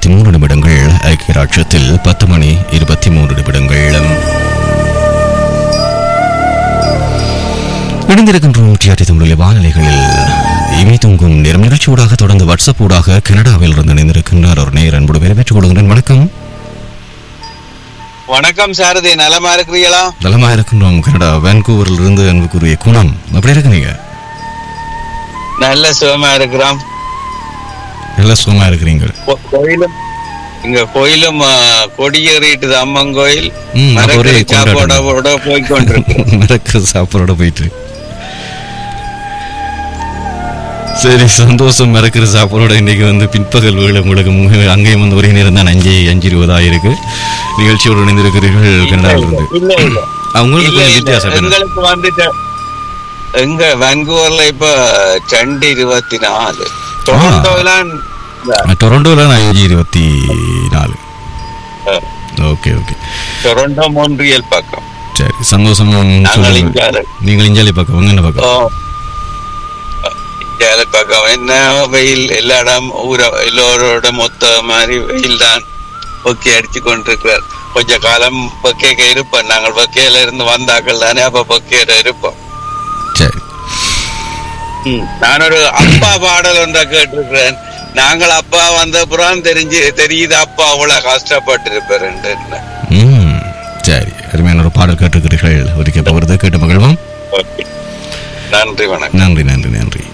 இருபத்தி மூன்று நிமிடங்கள் ஐக்கிய ராட்சத்தில் பத்து மணி இருபத்தி மூன்று நிமிடங்கள் இணைந்திருக்கின்றோம் டிஆர்டி தமிழில் வானிலைகளில் இமை தூங்கும் நேரம் நிகழ்ச்சி ஊடாக தொடர்ந்து வாட்ஸ்அப் ஊடாக கனடாவில் இருந்து இணைந்திருக்கின்றார் ஒரு நேர் அன்போடு வரவேற்றுக் கொள்கிறேன் வணக்கம் வணக்கம் சாரதி நலமா இருக்கிறீங்களா நலமா இருக்கின்றோம் கனடா வான்கூவரில் இருந்து அன்புக்குரிய குணம் எப்படி இருக்கு நீங்க நல்ல சுகமா இருக்கிறோம் நல்ல சுகமா இருக்கிறீங்க கோ- கோயிலும் இங்க கோயிலும் ஆ, கொடியேறிட்டுது அம்மன் கோயில் ம், அப்ப ஒரே மரக்கறி கொண்டாட்டம். சாப்பாடோட போய் கொண்டிருக்கு மறக்க சாப்பாடோட போயிட்டு சரி சந்தோஷம் மறக்கிற சாப்பாடோட இன்னைக்கு வந்து பிற்பகல் வேலை உங்களுக்கு மு- அங்கேயும் வந்து ஒரே நேரம் தான் அஞ்சு அஞ்சு இருபதாக இருக்கு நிகழ்ச்சியோடு இணைந்திருக்கிறீர்கள் கனடாவில் இருந்து இல்ல இல்ல அவங்களுக்கு இல்ல, கொஞ்சம் இல்ல. வித்தியாசம் என்ன? எங்களுக்கு வந்துட்டு எங்க வாங்கூவர்ல இப்ப ரெண்டு இருபத்தி நாலு டொரண்டோலாம் டொரண்டோல நான் அஞ்சு இருபத்தி நாலு ஓகே ஓகே டொரண்டோ மோன்றியல் பக்கம் சரி சந்தோஷம் நாங்கள் சொல்லுங்க. இங்க நீங்கள் இஞ்சாலி பக்கம் உங்க என்ன பக்கம் ஓ. இந்தியால பக்கம் என்ன வெயில் எல்லா இடம் ஊர எல்லோரோட மொத்த மாதிரி வெயில் தான் ஒக்கி அடிச்சு கொண்டிருக்கிறார் கொஞ்ச காலம் பொக்கேக்க இருப்போம் நாங்கள் பொக்கையில இருந்து வந்தாக்கள் தானே அப்ப பொக்கையில இருப்போம் சரி நான் ஒரு அப்பா பாடல் ஒன்றை கேட்டிருக்கிறேன் நாங்கள் அப்பா வந்த புறம் தெரிஞ்சு தெரியுது அப்பா அவ்வளவு கஷ்டப்பட்டு இருப்பாருன்னு ம் சரி அருமையான ஒரு பாடல் கேட்டிருக்கிறீர்கள் ஒதுக்கி வருது கேட்டு மகிழ்வோம் நன்றி வணக்கம் நன்றி நன்றி நன்றி